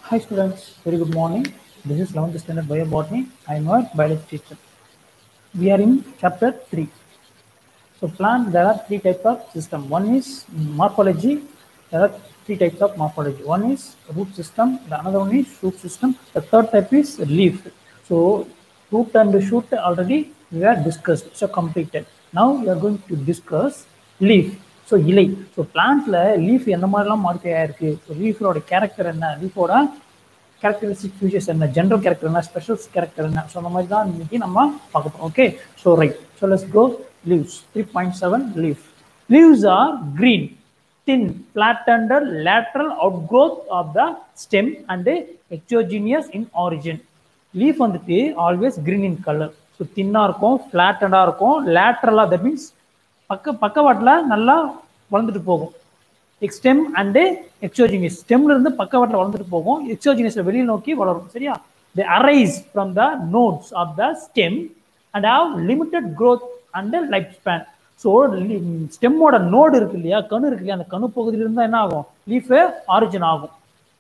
Hi students, very good morning. This is 11th standard biobotany. I am your biology teacher. We are in chapter 3. So plant, there are three types of system. One is morphology. There are three types of morphology. One is root system. The another one is shoot system. The third type is leaf. So root and shoot already we are discussed. So completed. Now we are going to discuss leaf. So இலை so பிளான்ட்ல leaf எந்த மாதிரிலாம் modify ஆயிருக்கு so லீஃபோட character என்ன லீஃபோட characteristic features என்ன general character என்ன ஸ்பெஷல் கேரக்டர் என்ன ஸோ அந்த மாதிரி தான் இன்னைக்கு நம்ம பார்க்க போகிறோம் okay so right so let's go leaves three point seven leave leaves are green thin flattened lateral outgrowth of the stem and exogenous in origin leaf வந்துட்டு always green in color so தின்னாக இருக்கும் ஃப்ளாட்டடாக இருக்கும் லேட்ரலாக that means பக்க பக்கவாட்டில் நல்லா வளர்ந்துட்டு போகும் எக்ஸ்டெம் and exogenous ஸ்டெம்ல இருந்து பக்கவாட்டில் வளர்ந்துட்டு போகும் எக்ஸோஜினியஸ் வெளியில் நோக்கி வளரும் சரியா they arise from the nodes of the stem and have limited growth and life span so ஸ்டெம்மோட நோடு இருக்கு இல்லையா கணு இருக்கு இல்லையா அந்த கணு பகுதியிலிருந்து என்ன ஆகும் லீஃபு ஆரிஜின் ஆகும்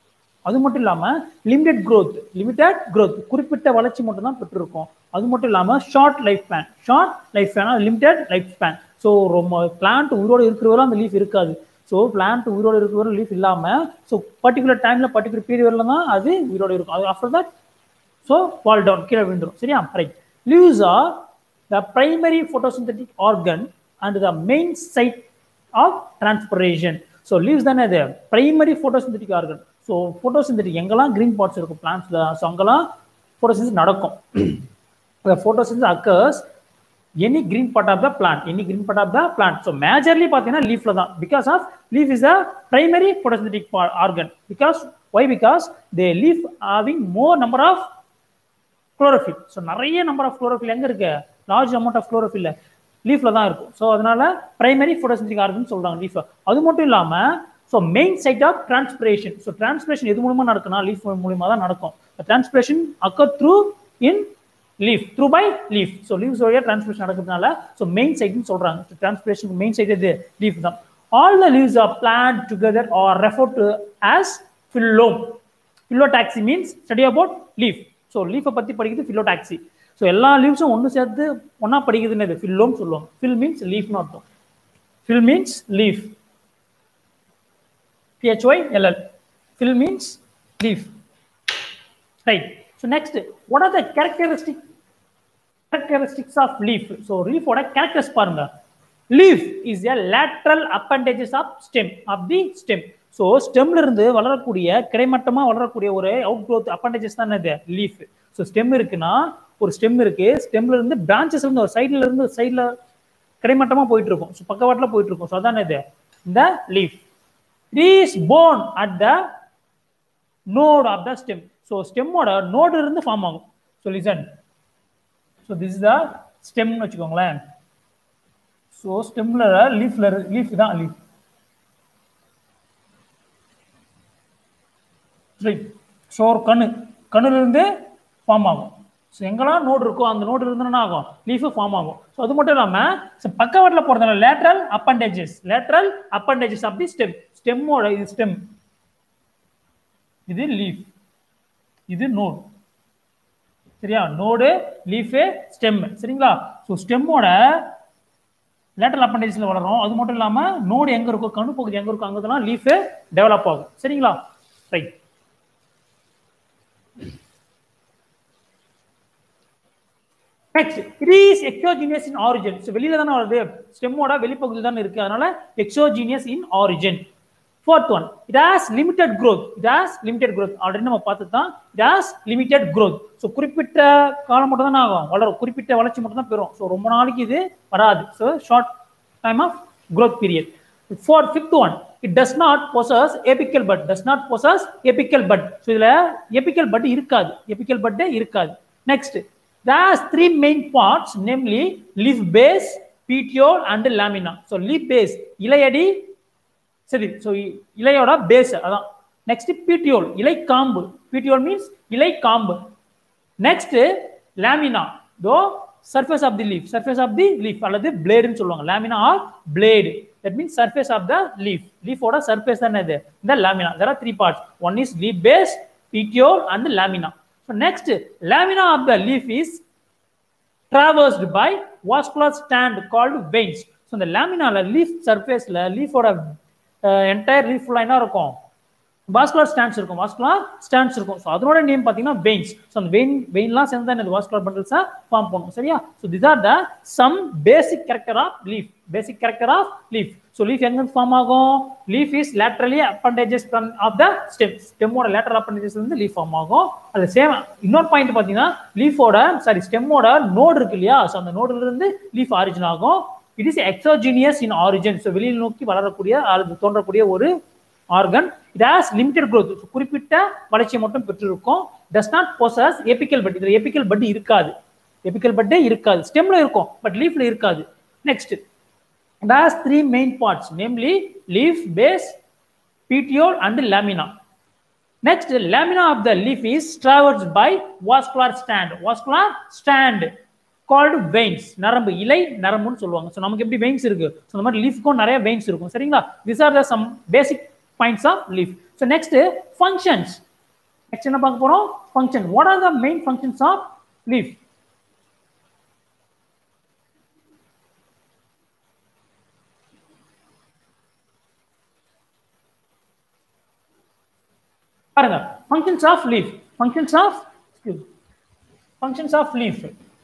அது மட்டும் இல்லாமல் லிமிடெட் க்ரோத் லிமிடெட் க்ரோத் குறிப்பிட்ட வளர்ச்சி மட்டும் தான் பெற்றிருக்கும் அது மட்டும் இல்லாமல் short life span short life ஸ்பேனா லிமிடெட் லைஃப் ஸ்பேன் ஸோ ரொம்ப பிளான்ட் உயிரோடு இருக்கிறவரை அந்த லீஃப் இருக்காது ஸோ பிளான்ட் உயிரோடு இருக்கிறவரை லீஃப் இல்லாமல் ஸோ பர்டிகுலர் டைமில் பர்டிகுலர் பீரியடில் தான் அது உயிரோடு இருக்கும் அது after that so fall down கீழே விழுந்துடும் சரியா right leaves are the primary photosynthetic organ and the main site of transpiration so leaves தானே இது primary photosynthetic organ so photosynthetic எங்கெல்லாம் க்ரீன் பார்ட்ஸ் இருக்கும் பிளான்ஸில் ஸோ அங்கெல்லாம் ஃபோட்டோசிந்தசிஸ் நடக்கும் photosynthesis occurs any green part of the plant any green part of the plant so majorly பார்த்தீங்கன்னா லீஃப்ல தான் because of leaf is a primary photosynthetic organ because why because they leaf having more number of chlorophyll so நிறைய number of chlorophyll எங்கே இருக்கு large amount of chlorophyll லீஃப்ல தான் இருக்கும் so அதனால பிரைமரி ஃபோட்டோசிந்தட்டிக் ஆர்கன் சொல்றாங்க லீஃப் அது மட்டும் இல்லாமல் so main site of transpiration so transpiration எது மூலமா நடக்கும்னா லீஃப் மூலியமா தான் நடக்கும் transpiration occur through in leaf through by leaf so leaves வழியாக டிரான்ஸ்பிரேஷன் நடக்கிறதுனால ஸோ மெயின் சைட்னு சொல்றாங்க டிரான்ஸ்பிரேஷன் மெயின் சைட் இது லீஃப் தான் all the leaves are plant together or refer to as phyllome phyllotaxy means study about leaf so லீஃபை பற்றி படிக்கிறது ஃபில்லோடாக்சி so எல்லா லீவ்ஸும் ஒன்று சேர்த்து ஒன்றா படிக்குதுன்னு ஃபில்லோம் சொல்லுவாங்க ஃபில் மீன்ஸ் லீஃப்னு அர்த்தம் phyll means leaf PHYLL. Fill means leaf. Right. So next, what are the characteristic characteristics of leaf? So leaf what are characters பாருங்க leaf is a lateral appendages of stem of the stem. So ஸ்டெம்ல இருந்து வளரக்கூடிய கிடைமட்டமா வளரக்கூடிய ஒரு out growth appendages தான் இது leaf so stem இருக்குன்னா ஒரு ஸ்டெம் இருக்கு ஸ்டெம்ல இருந்து பிரான்ச்சஸ் இருந்து ஒரு சைட்ல இருந்து சைட்ல கிடைமட்டமா போயிட்டு இருக்கும் ஸோ பக்கவாட்டில் போயிட்டு இருக்கும் ஸோ அதான் இது இந்த leaf it is born at the node of the stem so stem ஓட நோடு இருந்து ஃபார்ம் ஆகும் so listen so this is the stem வச்சுக்கோங்களேன் so ஸ்டெம்ல லீஃப்ல லீஃப் தான் லீஃப் ரைட் ஸோ ஒரு கண்ணு கண்ணுல இருந்து ஃபார்ம் ஆகும் ஸோ எங்கெல்லாம் நோடு இருக்கோ அந்த நோடு இருந்து என்ன ஆகும் லீஃபு ஃபார்ம் ஆகும் ஸோ அது மட்டும் இல்லாமல் ஸோ பக்கவாட்டில் போகிறதுனால lateral appendages lateral appendages of the stem ஸ்டெம்மோட இது ஸ்டெம் இது லீஃப் இது நோடு சரியா நோடு லீஃபு ஸ்டெம் சரிங்களா ஸோ ஸ்டெம்மோட லேட்டரல் அப்பண்டேஜஸில் வளரும் அது மட்டும் இல்லாமல் நோடு எங்கே இருக்கோ கணு பகுதி எங்கே இருக்கோ அங்கே தான் லீஃபு டெவலப் ஆகும் சரிங்களா right next it is exogenous in origin so வெளியில தானே வருது ஸ்டெம்மோட வெளிப்பகுதியில் தானே இருக்கு அதனால exogenous in origin fourth one it has limited growth it has limited growth already நம்ம பார்த்து தான் it has limited growth so குறிப்பிட்ட காலம் மட்டும் தான் ஆகும் வளரும் குறிப்பிட்ட வளர்ச்சி மட்டும் தான் பெறும் ஸோ ரொம்ப நாளைக்கு இது வராது so short time of growth period for fifth one it does not possess apical bud does not possess apical bud so இதில் எபிக்கல் பட் இருக்காது எபிக்கல் பட்டே இருக்காது next There's three main parts, namely leaf base, petiole, and lamina. So leaf base, இலையடி சரி so இலையோட base அதான் next பிடியோல் இலை காம்பு பிடியோல் மீன்ஸ் இலை காம்பு next lamina though surface of the leaf surface of the leaf அல்லது பிளேடுன்னு சொல்லுவாங்க lamina or blade that means surface of the leaf லீஃபோட சர்ஃபேஸ் தானே இது இந்த lamina there are three parts one is leaf base petiole and lamina so next lamina of the leaf is traversed by vascular stand called veins ஸோ இந்த லேமினால leaf சர்ஃபேஸில் லீஃபோட entire leaf ஃபுல்லாக என்ன இருக்கும் வாஸ்குலர் ஸ்டாண்ட்ஸ் இருக்கும் வாஸ்குலர் ஸ்டாண்ட்ஸ் இருக்கும் so அதனோட நேம் பார்த்தீங்கன்னா வெயின்ஸ் ஸோ அந்த வெயின் வெயின்லாம் சேர்ந்து தான் இந்த வாஸ்குலர் பண்டல்ஸாக ஃபார்ம் பண்ணும் சரியா so this are the some basic character of leaf basic character of leaf so leaf எங்க ஃபார்ம் ஆகும் leaf is laterally appendages of the stem ஸ்டெம்மோட லேட்டரல் அப்பண்டேஜஸ் வந்து லீஃப் ஃபார்ம் ஆகும் அது சேம் இன்னொரு பாயிண்ட் பார்த்தீங்கன்னா லீஃபோட சாரி ஸ்டெம்மோட நோடு இருக்கு இல்லையா ஸோ அந்த நோடுல இருந்து லீஃப் ஆரிஜின் ஆகும் it is exogenous in origin so வெளியில் நோக்கி வளரக்கூடிய அது தோன்றக்கூடிய ஒரு organ it has limited growth குறிப்பிட்ட வளர்ச்சியை மட்டும் பெற்றிருக்கும் does not possess apical bud இதில் எபிக்கல் பட் இருக்காது எபிக்கல் பட்டே இருக்காது ஸ்டெம்ல இருக்கும் பட் லீஃப்ல இருக்காது next it has three main parts namely leaf base petiole and lamina next lamina of the leaf is traversed by vascular stand vascular stand called veins நரம்பு இலை நரம்புன்னு சொல்லுவாங்க ஸோ நமக்கு எப்படி வெயின்ஸ் இருக்கு ஸோ இந்த மாதிரி லீஃப்க்கும் நிறைய வெயின்ஸ் இருக்கும் சரிங்களா this are the some basic points of leaf so next functions next என்ன பார்க்க போறோம் function what are the main functions of leaf பாருங்க functions of leaf functions of functions of leaf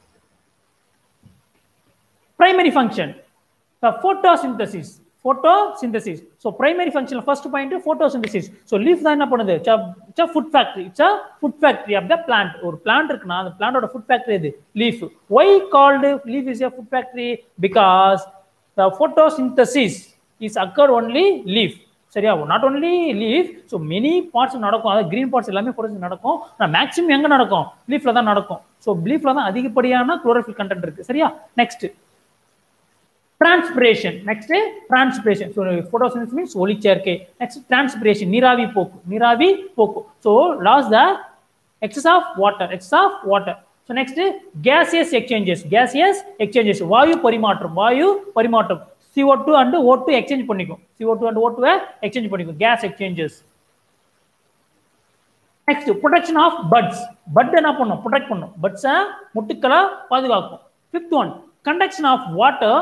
primary function the photosynthesis photosynthesis so primary function first point photosynthesis so leaf தான் என்ன பண்ணுது it's a, it's a food factory it's a food factory of the plant ஒரு plant இருக்குன்னா அந்த plantோட food factory எது leaf why called leaf is a food factory because the photosynthesis is occurred only leaf சரியா not only leaf so many parts நடக்கும் அதாவது green parts எல்லாமே photos நடக்கும் ஆனால் மேக்ஸிமம் எங்கே நடக்கும் லீஃப்ல தான் நடக்கும் ஸோ லீஃப்ல தான் அதிகப்படியான குளோரோஃபில் கண்டென்ட் இருக்கு சரியா next transpiration next transpiration so photosynthesis means ஒளிச்சேர்க்கை நெக்ஸ்ட் டிரான்ஸ்பிரேஷன் நீராவி போக்கு நீராவி போக்கு so loss the excess of water excess of water so next gaseous exchanges gaseous exchanges வாயு பரிமாற்றம் வாயு பரிமாற்றம் CO2 two and O two exchange பண்ணிக்கும் CO2 டூ அண்ட் ஓ டூவை எக்ஸ்சேஞ்ச் பண்ணிக்கும் gas exchanges next protection of buds bud என்ன பண்ணும் protect பண்ணும் பட்ஸை முட்டுக்களை பாதுகாக்கும் fifth one conduction of water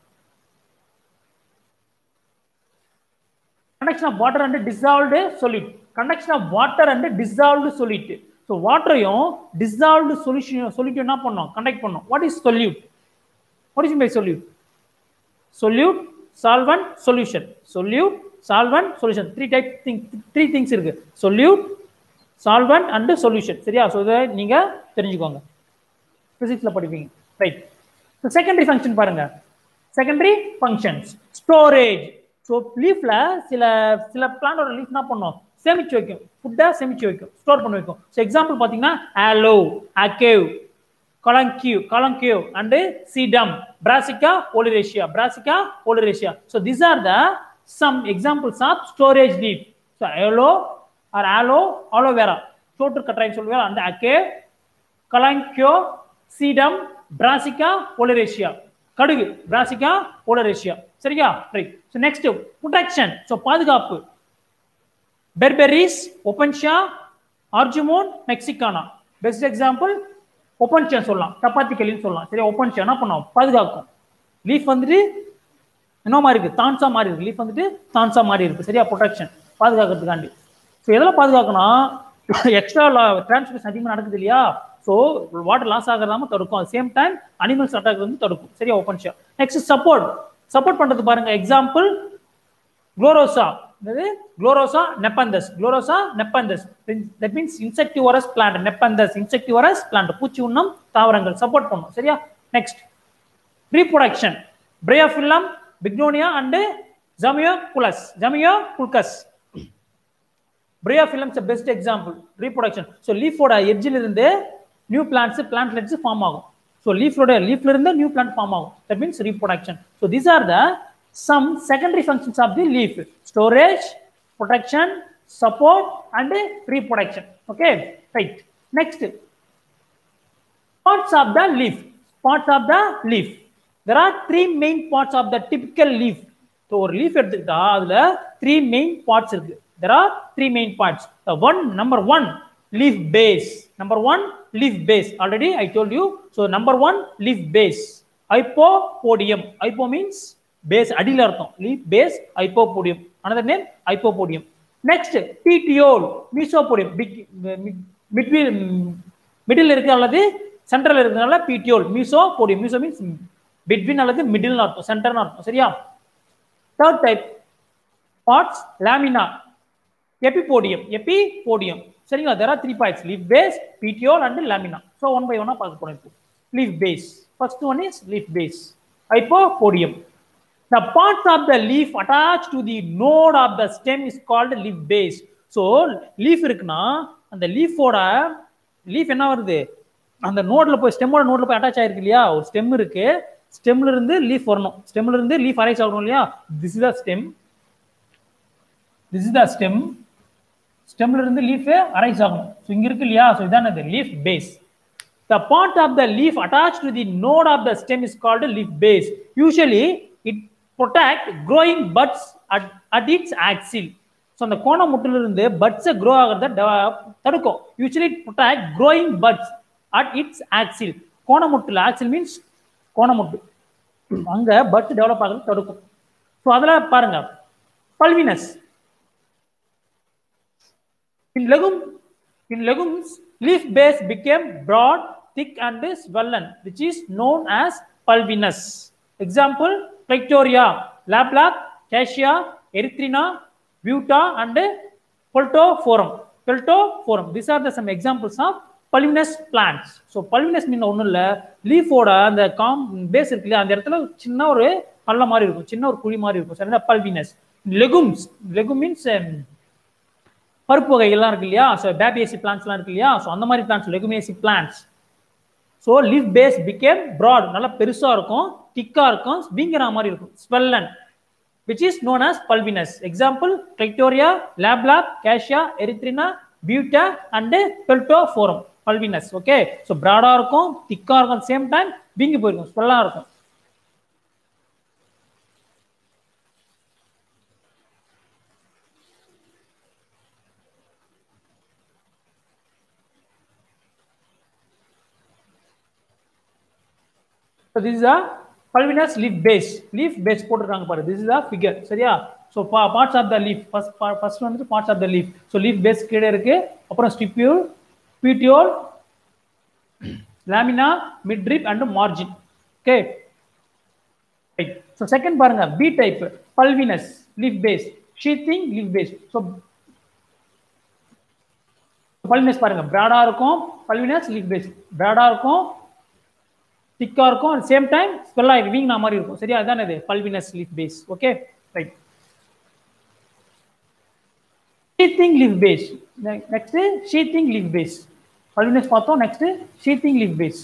conduction of water and dissolved solute conduction of water and dissolved solute so வாட்டரையும் dissolved solution solute என்ன பண்ணோம் கண்டக்ட் பண்ணோம் what is solute what is by solute solute solvent solution solute solvent solution three type thing three things இருக்கு solute solvent and solution சரியா so இதை நீங்கள் தெரிஞ்சுக்கோங்க ஃபிசிக்ஸில் படிப்பீங்க ரைட் ஸோ செகண்டரி ஃபங்க்ஷன் பாருங்க செகண்டரி ஃபங்க்ஷன்ஸ் ஸ்டோரேஜ் ஸோ லீஃப்ல சில சில பிளான்டோட லீஃப் என்ன பண்ணும் சேமிச்சு வைக்கும் ஃபுட்டை சேமிச்சு வைக்கும் ஸ்டோர் பண்ணி வைக்கும் ஸோ எக்ஸாம்பிள் பார்த்தீங்கன்னா Aloe Agave Kalanchoe Kalanchoe and Sedum Brassica oleracea Brassica oleracea so this are the some examples of storage leaf so Aloe or Aloe aloe vera சோற்று கற்றாய்ன்னு சொல்லுவேன் அந்த அக்கே கலங்கியோ சீடம் பிராசிகா ஓலரேஷியா கடுகு பிராசிகா ஓலரேஷியா சரியா right so next protection so பாதுகாப்பு Berberis Opuntia Argemone mexicana best example Opuntia சொல்லலாம் சப்பாத்தி களின்னு சொல்லலாம் சரியா ஒப்பன்ஷா என்ன பண்ணும் பாதுகாக்கும் லீஃப் வந்துட்டு என்ன மாதிரி இருக்கு தான்சா மாதிரி இருக்கு லீஃப் வந்துட்டு தான்சா மாதிரி இருக்கு சரியா ப்ரொடெக்ஷன் பாதுகாக்கிறதுக்காண்டி ஸோ எதில் பாதுகாக்கணும் எக்ஸ்ட்ரா டிரான்ஸ்மிஷன் அதிகமாக நடக்குது இல்லையா ஸோ வாட்டர் லாஸ் ஆகாம தடுக்கும் at same time animals attack வந்து தடுக்கும் சரியா Opuntia next support support பண்றது பாருங்க எக்ஸாம்பிள் குளோரோசா என்னது Gloriosa Nepenthes Gloriosa Nepenthes that means insectivorous plant Nepenthes insectivorous plant பூச்சி உண்ணம் தாவரங்கள் சப்போர்ட் பண்ணும் சரியா next reproduction Bryophyllum Bignonia and Zamioculcas Zamioculcas Bryophyllums best example reproduction so லீஃபோட எட்ஜில் இருந்து நியூ பிளான்ட்ஸ் பிளான்ட்லெட்ஸ் ஃபார்ம் ஆகும் ஸோ லீஃபோட லீஃப்ல இருந்து நியூ பிளான்ட் ஃபார்ம் ஆகும் that means reproduction so these are the some secondary functions of the leaf storage protection support and reproduction okay right next parts of the leaf parts of the leaf there are three main parts of the typical leaf so ஒரு leaf எடுத்துக்கிட்டா அதுல three main parts இருக்கு there are three main parts one number one leaf base. Number one, leaf base. Already I told you. So number one, leaf base. Hypopodium. Hypo means base. அடியில் அர்த்தம். Leaf base, hypopodium. Another name, hypopodium. Next, petiole, mesopodium. Big, mid, between, middle இருக்கு அல்லது central இருக்கிறதுனால petiole, mesopodium. Meso means between அல்லது middle அர்த்தம். சென்டர்னு அர்த்தம். சரியா? Third type, parts, lamina. Epipodium. Epipodium. சரிங்களா there are three parts leaf base petiole and lamina so one by one பார்க்க போறோம் இப்போ leaf base first one is leaf base hypopodium the parts of the leaf attached to the node of the stem is called leaf base so leaf இருக்குன்னா அந்த லீஃபோட leaf என்ன வருது அந்த நோட்ல போய் ஸ்டெம்மோட நோட்ல போய் அட்டாச் ஆயிருக்கு இல்லையா ஒரு ஸ்டெம் இருக்கு ஸ்டெம்ல இருந்து லீஃப் வரணும் ஸ்டெம்ல இருந்து லீஃப் அரைஸ் ஆகணும் இல்லையா this is the stem this is the stem ஸ்டெம்ல இருந்து லீஃப் அரைஸ் ஆகணும் ஸோ இங்க இருக்கு இல்லையா ஸோ இதான் அது leaf base the part of the leaf attach to the node of the stem is called leaf base usually it protect growing buds at at its axil so அந்த கோணமுட்டில இருந்து பட்ஸை க்ரோ ஆகிறத தடுக்கும் usually it protect growing buds at its axil கோணமுட்டில் axil means கோணமுட்டு அங்க buds develop ஆகிறது தடுக்கும் ஸோ அதில் பாருங்க pulvinus In legum, in legumes, leaf base became broad, thick, and swollen, which is known as pulvinous. Example: Plectoria, Laplap, Cassia, Erythrina, Buta, and Peltophorum. Peltophorum. These are the some examples of pulvinus plants so pulvinus mean ஒன்றும் இல்லை லீஃபோட அந்த com base இருக்கு இல்லையா அந்த இடத்துல சின்ன ஒரு பள்ள மாதிரி இருக்கும் சின்ன ஒரு குழி மாதிரி இருக்கும் சரி பல்வினஸ் லெகும்ஸ் லெகும் மீன்ஸ் பருப்பு வகைகள்லாம் இருக்கு இல்லையா ஸோ பேபியேசி பிளான்ஸ்லாம் இருக்கு இல்லையா ஸோ அந்த மாதிரி plants Leguminosae plants so leaf base become broad நல்லா பெருசாக இருக்கும் திக்காக இருக்கும் வீங்கிற மாதிரி இருக்கும் swollen which is known as pulvinus example Clitoria Lablab Cassia Erythrina Butea and Peltophorum pulvinus okay so ப்ராடாக இருக்கும் திக்காக இருக்கும் சேம் டைம் வீங்கி போயிருக்கும் ஸ்வெல்லாக இருக்கும் So this is a pulvinous leaf base. Leaf base போட்டிருக்காங்க பாரு. This is a figure. சரியா? So parts of the leaf. First first one is parts of the leaf. So leaf base கீழே இருக்கு. அப்புறம் stipule, petiole, lamina, midrib and margin. Okay. Right. So second பாருங்க B type pulvinous leaf base. Sheathing leaf base. So pulvinus பாருங்க பிராடா இருக்கும் bulbous leaf base பிராடா இருக்கும் திக்கா இருக்கும் அட் சேம் டைம் ஸ்வெல் ஆகி வீங்கினா மாதிரி இருக்கும் சரியா அதுதான் இது pulvinus leaf base okay right sheathing leaf base next sheathing leaf base pulvinus பார்த்தோம் next sheathing leaf base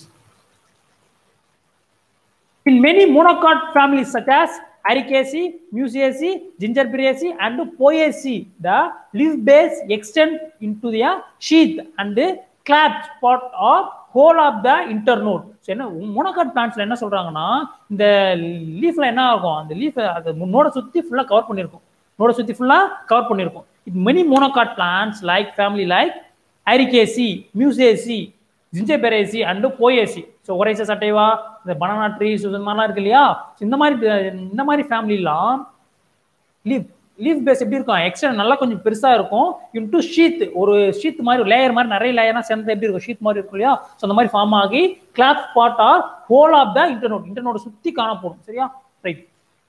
In many monocot families such as Ericaceae, Musaceae, Gingerberaceae, and Poaceae, the leaf base extend into the sheath and clap spot or hole of the internode என்ன monocot பிளான்ட்ஸ்ல என்ன சொல்றாங்கன்னா இந்த லீஃப்ல என்ன ஆகும் அந்த leaf அது நோட சுத்தி ஃபுல்லா கவர் பண்ணிருக்கும் நோட சுத்தி ஃபுல்லா கவர் பண்ணிருக்கும் it many monocot plants like family like Arecaceae Musaceae Zingiberaceae and Poaceae so ஒரேச சட்டைவா இந்த பனானா ட்ரீஸ் இது மாதிரிலாம் இருக்கு இல்லையா இந்த மாதிரி இந்த மாதிரி ஃபேமிலிலாம் லீவ் லீஃப் பேஸ் எப்படி இருக்கும் எக்ஸ்ட்ரா நல்லா கொஞ்சம் பெருசா இருக்கும் இன்டூ ஷீத் ஒரு ஷீத் மாதிரி லேயர் மாதிரி நிறைய லேயர்னா சேர்ந்து எப்படி இருக்கும் ஷீத் மாதிரி இருக்கும் இல்லையா ஸோ அந்த மாதிரி ஃபார்ம் ஆகி clap spot or hole of the internode இன்டர்னோட சுத்தி காணப்படும் சரியா right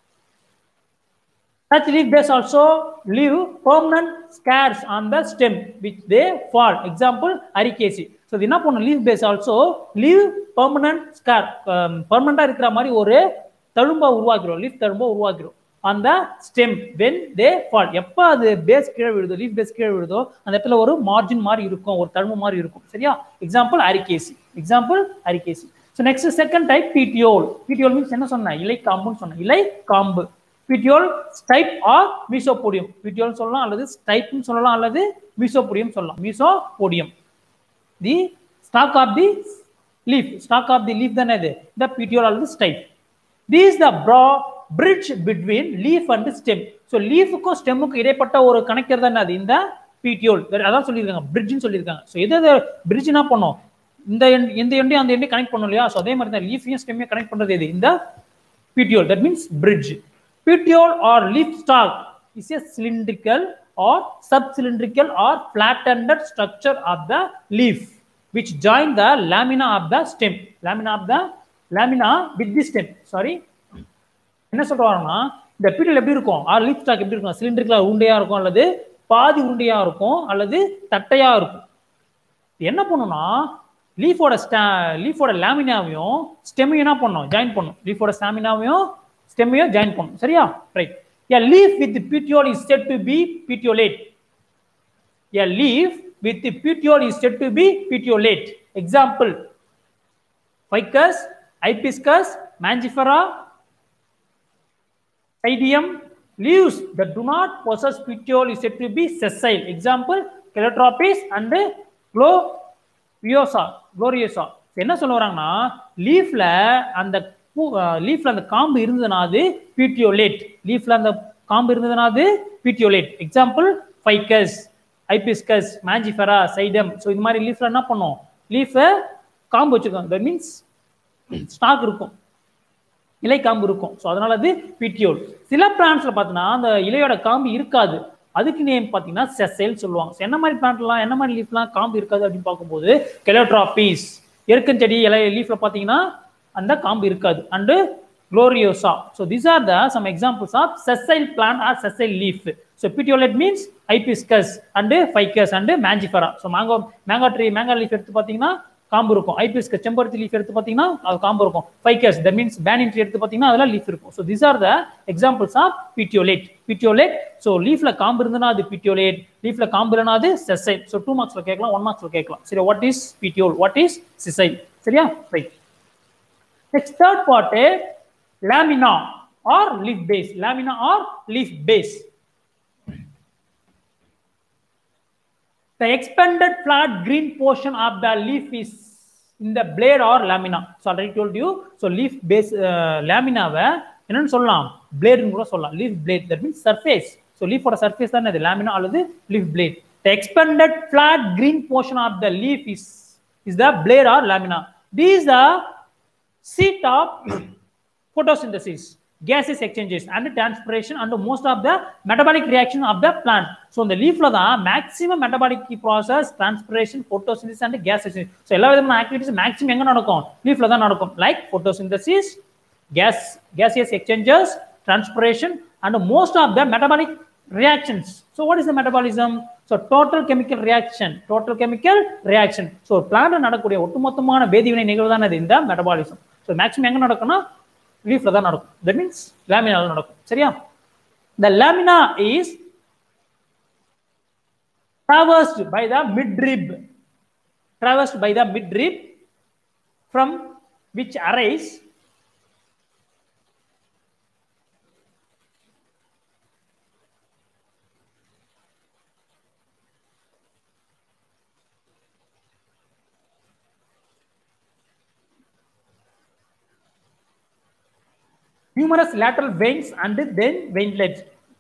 Such leaf base also leave permanent scars on the stem which they fall. Example, Ericaceae. So, இது என்ன பண்ணும் leave base also leave permanent scar பெர்மனண்டா இருக்கிற மாதிரி ஒரு தழும்பா உருவாக்கிறோம் லீஃப் தழும்பா உருவாக்கிறோம் அந்த ஸ்டெம் வென் தே ஃபால் எப்போ அது பேஸ் கீழே விழுதோ லீஃப் பேஸ் கீழே விழுதோ அந்த இடத்துல ஒரு மார்ஜின் மாதிரி இருக்கும் ஒரு தழும்பு மாதிரி இருக்கும் சரியா example Arecaceae example Arecaceae so next second type petiole petiole means என்ன சொன்னேன் இலை காம்புன்னு சொன்னேன் இலை காம்பு பிடியோல் ஸ்டைப் ஆர் மீசோபோடியம் பிடியோல் சொல்லலாம் அல்லது ஸ்டைப்னு சொல்லலாம் அல்லது மீசோபோடியம் சொல்லலாம் mesopodium the stalk of the leaf stalk of the leaf தானே இது த பிடியோல் அல்லது ஸ்டைப் தீஸ் த ப்ரா bridge between leaf and stem so லீஃபுக்கும் ஸ்டெம்முக்கும் இடைப்பட்ட ஒரு கனெக்டர் தானே அது இந்த பிடியோல் அதான் சொல்லியிருக்காங்க பிரிட்ஜ்னு சொல்லியிருக்காங்க ஸோ எது எது பிரிட்ஜ்னா பண்ணோம் இந்த end எந்த எண்டையும் அந்த எண்டையும் கனெக்ட் பண்ணோம் இல்லையா ஸோ அதே மாதிரி தான் லீஃபையும் ஸ்டெம்மையும் கனெக்ட் பண்றது எது இந்த petiole that means bridge petiole or leaf stalk is a cylindrical or subcylindrical or flattened structure of the leaf which join the lamina of the stem lamina of the lamina with the stem sorry என்ன சொல்றாங்கன்னா இந்த பீரியல் எப்படி இருக்கும் R leaf stock எப்படி இருக்கும் சிலிண்டருக்குல உருண்டையா இருக்கும் அல்லது பாதி உருண்டையா இருக்கும் அல்லது தட்டையா இருக்கும் இது என்ன பண்ணும்னா லீஃபோட ஸ்டா லீஃபோட லேமினாவையும் ஸ்டெமையும் என்ன பண்ணும் ஜாயின் பண்ணும் லீஃபோட ஸ்டாமினாவையும் ஸ்டெமையும் ஜாயின் பண்ணும் சரியா right a leaf with petiole is said to be petiolate a leaf with petiole is said to be petiolate example ficus hibiscus mangifera Pydium leaves that do not possess petiole is said to be sessile. Example, Calotropis and Gloriosa. Gloriosa. என்ன சொல்ல வராங்கன்னா லீஃப்ல அந்த லீஃப்ல அந்த காம்பு இருந்ததுனா அது பிடியோலேட் லீஃப்ல அந்த காம்பு இருந்ததுனா அது petiolate example Ficus Hibiscus Mangifera Sedum so இது மாதிரி லீஃப்ல என்ன பண்ணும் லீஃபை காம்பு வச்சிருக்கோம் தட் மீன்ஸ் ஸ்டாக் இருக்கும் இலை காம்பு இருக்கும் ஸோ அதனால அது பிடியோல் சில பிளான்ட்ஸ்ல பார்த்தீங்கன்னா அந்த இலையோட காம்பு இருக்காது அதுக்கு நேம் பார்த்தீங்கன்னா செசைல் சொல்லுவாங்க So, என்ன மாதிரி பிளான்ட்லாம் என்ன மாதிரி லீஃப்லாம் காம்பு இருக்காது அப்படின்னு பார்க்கும்போது கெலோட்ராபீஸ் எருக்கஞ்செடி இலை லீஃப்ல பார்த்தீங்கன்னா அந்த காம்பு இருக்காது and gloriosa so these are the some examples of sessile plant or sessile leaf so petiolate means hibiscus and ficus and mangifera so mango mango tree mango leaf எடுத்து பார்த்தீங்கன்னா காம்பு இருக்கும் ஐபிஎஸ்க்கு செம்பருத்தி லீஃப் எடுத்து பார்த்தீங்கன்னா அது காம்பு இருக்கும் Ficus that means banyan tree எடுத்து பார்த்தீங்கன்னா அதெல்லாம் லீஃப் இருக்கும் so this are the examples of petiolate petiolate so லீஃப்ல காம்பு இருந்ததுன்னா அது பிடியோலேட் லீஃப்ல காம்பு இல்லைனா அது செசைல் ஸோ டூ மார்க்ஸ்ல கேட்கலாம் ஒன் மார்க்ஸ்ல கேட்கலாம் சரி what is petiole what is sessile சரியா right next third part lamina or leaf base lamina or leaf base The expanded flat green portion of the leaf is in the blade or lamina. So already told you. So leaf base uh, lamina என்னன்னு சொல்லலாம் பிளேடுன்னு கூட சொல்லலாம் leaf blade that means surface so லீஃபோட surface தான் இது lamina அல்லது leaf blade the expanded flat green portion of the leaf is is the blade or lamina these the seat of photosynthesis gases exchanges and transpiration and most of the metabolic reaction of the plant so இந்த லீஃப்ல தான் maximum metabolic process transpiration photosynthesis and gas exchange so எல்லா விதமான activities maximum எங்க நடக்கும் லீஃப்ல தான் நடக்கும் like photosynthesis gas gaseous exchanges transpiration and most of the metabolic reactions so what is the metabolism so total chemical reaction total chemical reaction so plant நடக்கக்கூடிய ஒட்டுமொத்தமான வேதிவினை நிகழ்வு தான் இது இந்த மெட்டபாலிசம் ஸோ மேக்ஸிமம் எங்க நடக்கும்னா லீஃப்ல தான் நடக்கும் தட் மீன்ஸ் லேமினால நடக்கும் சரியா the lamina is traversed by the midrib traversed by the midrib from which arise numerous lateral veins and then veinlets.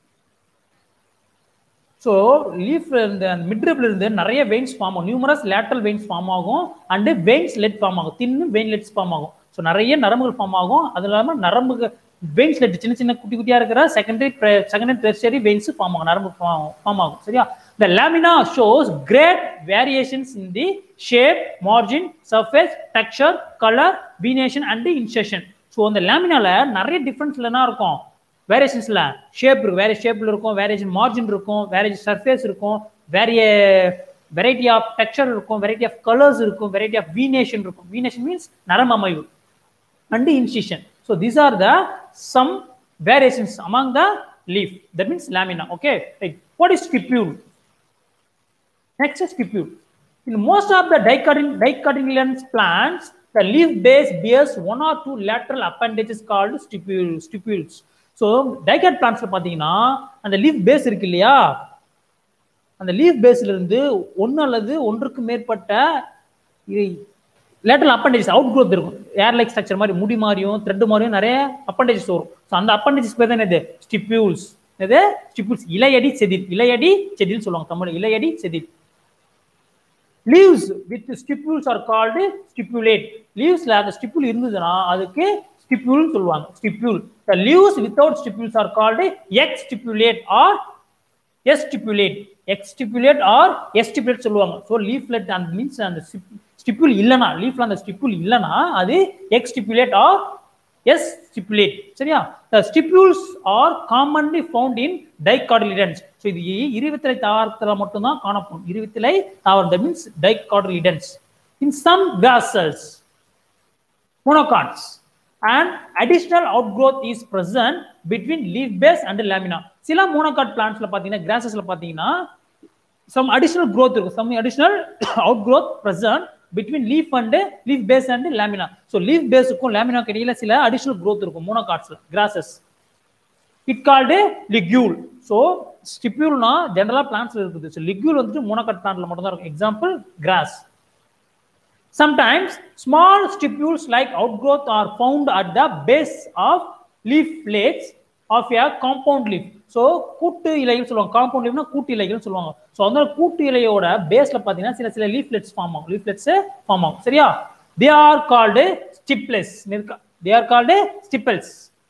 So லீஃப்ல இருந்து அந்த மிட்ரிப்ல இருந்து நிறைய வெயின்ஸ் ஃபார்ம் ஆகும் நியூமரஸ் லேட்டரல் வெயின்ஸ் ஃபார்ம் ஆகும் அண்டு வெயின்ஸ் லெட் ஃபார்ம் ஆகும் தின்னு வெயின்லெட்ஸ் ஃபார்ம் ஆகும் ஸோ நிறைய நரம்புகள் ஃபார்ம் ஆகும் அது இல்லாமல் நரம்புகள் வெயின்ஸ் லெட் சின்ன சின்ன குட்டி குட்டியா இருக்கிற secondary secondary tertiary veins form ஆகும் நரம்பு ஃபார்ம் ஆகும் சரியா the lamina shows great variations in the shape margin surface texture colour venation and incision so அந்த லேமினால நிறைய டிஃப்ரென்ஸ்ல என்ன இருக்கும் வேரியேஷன்ஸ்ல ஷேப் இருக்கும் வேற ஷேப்ல இருக்கும் வேரியேஷன் மார்ஜின் இருக்கும் வேரியேஷன் சர்ஃபேஸ் இருக்கும் வேரிய வெரைட்டி ஆஃப் டெக்ஸ்சர் இருக்கும் வெரைட்டி ஆஃப் கலர்ஸ் இருக்கும் வெரைட்டி ஆஃப் வீனேஷன் இருக்கும் வீனேஷன் மீன்ஸ் நரம்பு அமைவு and incision so these are the some variations among the leaf that means lamina okay right what is stipule next stipule In most of the dicotyl- dicotyledonous plants, the leaf base bears one or two lateral appendages called stipules. stipules. So dicot பிளான்ஸ்ல பார்த்தீங்கன்னா அந்த leaf base இருக்கு இல்லையா அந்த leaf பேஸ்ல இருந்து ஒன்று அல்லது ஒன்றுக்கு மேற்பட்ட லேட்டரல் அப்பண்டேஜஸ் அவுட் க்ரோத் இருக்கும் ஏர் லைக் ஸ்ட்ரக்சர் மாதிரி முடி மாதிரியும் த்ரெட் மாதிரியும் நிறைய அப்பண்டேஜஸ் வரும் ஸோ அந்த அப்பண்டேஜஸ் பேர் தான் என்னது ஸ்டிப்யூல்ஸ் இது ஸ்டிப்புல்ஸ் இலையடி செதில் இலையடி செதில் சொல்லுவாங்க தமிழ் இலையடி செதில் leaves with stipules are called stipulate லீவ்ஸ்ல அந்த ஸ்டிப்புல் இருந்ததுன்னா அதுக்கு ஸ்டிப்புல் சொல்லுவாங்க stipule the leaves without stipules are called exstipulate or estipulate exstipulate or estipulate சொல்லுவாங்க ஸோ லீஃப்லெட் அந்த மீன்ஸ் அந்த ஸ்டிப்புல் இல்லைனா லீஃப்ல அந்த ஸ்டிப்புல் இல்லைனா அது exstipulate or estipulate சரியா the stipules are commonly found in dicotyledons so இது இருபத்திலை தாவரத்தில் மட்டும்தான் காணப்படும் இருபத்திலை தாவரம் the means டைகார்டிலிடன்ஸ் in some vessels monocots and additional outgrowth is present between leaf base and lamina சில மோனோகாட் பிளான்ட்ஸ்ல பாத்தீங்கன்னா கிராசஸ்ல பாத்தீங்கன்னா சம் அடிஷனல் growth இருக்கும் some additional out growth present between leaf and leaf base and lamina so leaf பேஸுக்கும் லேமினாக்கு இடையில சில அடிஷனல் growth இருக்கும் மோனோகாட்ஸ்ல grasses it called ligule so ஸ்டிப்யூல்னா ஜென்ரலா பிளான்ட்ஸ்ல இருக்குது ஸோ லிக்யூல் வந்துட்டு மோனோகாட் பிளான்ட்ல மட்டும் தான் இருக்கும் example grass Sometimes small stipules like outgrowth are found at the base of leaf plates of a compound leaf. So கூட்டு இலைகள் சொல்லுவாங்க காம்பவுண்ட் லீஃப்னா கூட்டு இலைகள் சொல்லுவாங்க ஸோ அந்த கூட்டு இலையோட பேஸ்ல பார்த்தீங்கன்னா சில சில லீஃப்லெட்ஸ் ஃபார்ம் ஆகும் லீஃப்லெட்ஸ் ஃபார்ம் ஆகும் சரியா they are called stipules they are called stipules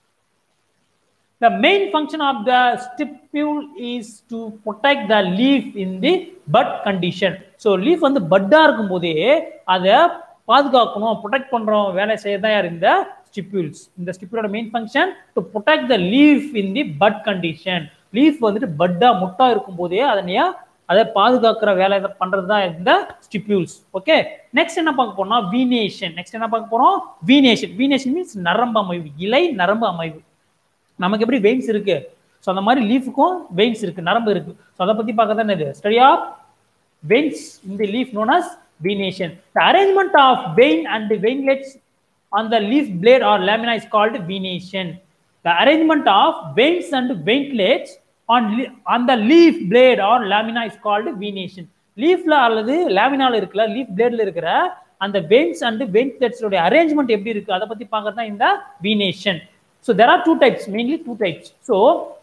The main function of the stipule is to protect the leaf in the bud condition. So leaf வந்து பட்டா இருக்கும் போதே அதை பாதுகாக்கணும் ப்ரொடெக்ட் பண்றோம் வேலை செய்யறதா யார் இந்த ஸ்டிப்யூல்ஸ் இந்த ஸ்டிப்யூலோட main function to protect the leaf in the bud condition leaf வந்துட்டு பட்டா முட்டா இருக்கும் போதே அதனையா அதை பாதுகாக்கிற வேலை பண்றது தான் இந்த ஸ்டிப்யூல்ஸ் ஓகே நெக்ஸ்ட் என்ன பார்க்க போறோம்னா வீனேஷன் நெக்ஸ்ட் என்ன பார்க்க போறோம் வீனேஷன் வீனேஷன் மீன்ஸ் நரம்பு அமைவு இலை நரம்பு அமைவு நமக்கு எப்படி வெயின்ஸ் இருக்கு ஸோ அந்த மாதிரி லீஃபுக்கும் வெயின்ஸ் இருக்கு நரம்பு இருக்கு ஸோ அதை பத்தி பார்க்க தான் இது study of veins in the leaf known as venation. The arrangement of vein and the veinlets on the leaf blade or lamina is called venation. The arrangement of veins and veinlets on, le- on the leaf blade or lamina is called venation. லீஃப்ல அல்லது லேமினால இருக்கிற leaf பிளேட்ல இருக்கிற அந்த veins and வெயின்லெட்ஸோட arrangement எப்படி இருக்கு அதை பத்தி பார்க்கறது தான் இந்த venation so there are two types mainly two types so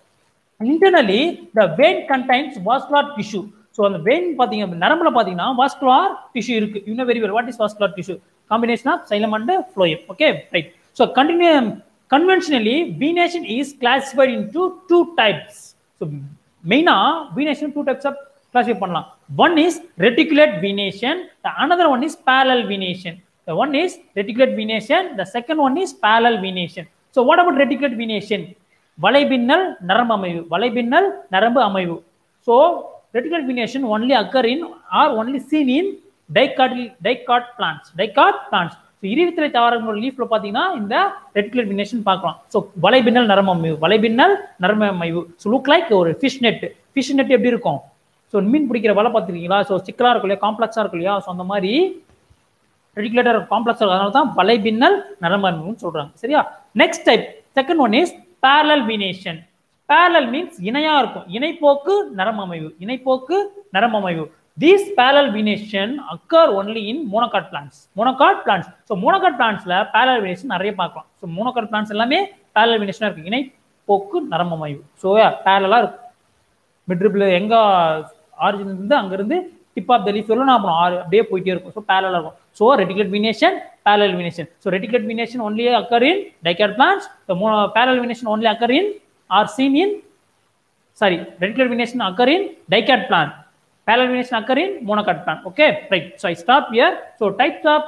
internally the vein contains vascular tissue so அந்த வெயின் பார்த்தீங்க நரம்புல பார்த்தீங்கன்னா வாஸ்குலார் டிஷ்யூ இருக்கு you know very well what is vascular tissue combination of xylem and phloem okay right so continue conventionally venation is classified in two two types so மெயினாக venation two types of classify பண்ணலாம் one is reticulate venation the another one is parallel venation the one is reticulate venation the second one is parallel venation so what about reticulate venation வலைபின்னல் நரம்பு அமைவு வலைபின்னல் நரம்பு அமைவு so reticular venation only occur in or only seen in dicot dicot plants dicot plants so இருபத்தி தாவரங்களோட லீஃப்ல பார்த்தீங்கன்னா இந்த ரெட்டிகுலர் வினேஷன் பார்க்கலாம் ஸோ வலைபின்னல் நரம்பு அமைவு வலைபின்னல் நரம்பு அமைவு ஸோ லுக் லைக் ஒரு ஃபிஷ் நெட் ஃபிஷ் நெட் எப்படி இருக்கும் ஸோ மீன் பிடிக்கிற வலை பார்த்துருக்கீங்களா ஸோ சிக்கலாக இருக்கும் இல்லையா காம்ப்ளெக்ஸாக இருக்கும் இல்லையா ஸோ அந்த மாதிரி ரெட்டிகுலேட்டர் காம்ப்ளெக்ஸ் அதனால தான் வலைபின்னல் நரம்பு அமைவுன்னு சொல்றாங்க சரியா next type second one is parallel venation parallel means இணையா இருக்கும் இணைப்போக்கு நரம்பு அமைவு இணைப்போக்கு நரம்பு அமைவு these parallel venation occur only in monocot plants monocot plants so monocot பிளான்ஸ்ல பேரலல் வீனேஷன் நிறைய பார்க்கலாம் ஸோ மோனோகாட் பிளான்ஸ் எல்லாமே பேரலல் வீனேஷனா இருக்கு இணைப்போக்கு நரம்பு அமைவு ஸோ பேரலா இருக்கும் மிட்ரிபிள் எங்க ஆரிஜின் இருந்து அங்கிருந்து டிப் ஆஃப் த லீஃப் எல்லாம் நான் அப்படியே போயிட்டே இருக்கும் ஸோ பேரலா இருக்கும் so reticulate venation parallel venation. So reticulate venation only occur in dicot plants. The mo- parallel venation only occur in are seen in sorry reticulate venation occur in dicot plant. Parallel venation occur in monocot plant. Okay, right. So I stop here. So types of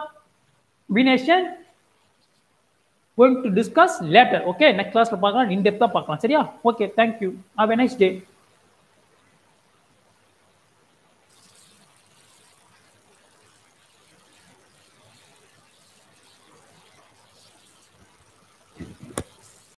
venation going to discuss later. Okay, next class பார்க்கலாம் in depth பார்க்கலாம் சரியா? Okay, thank you. Have a nice day.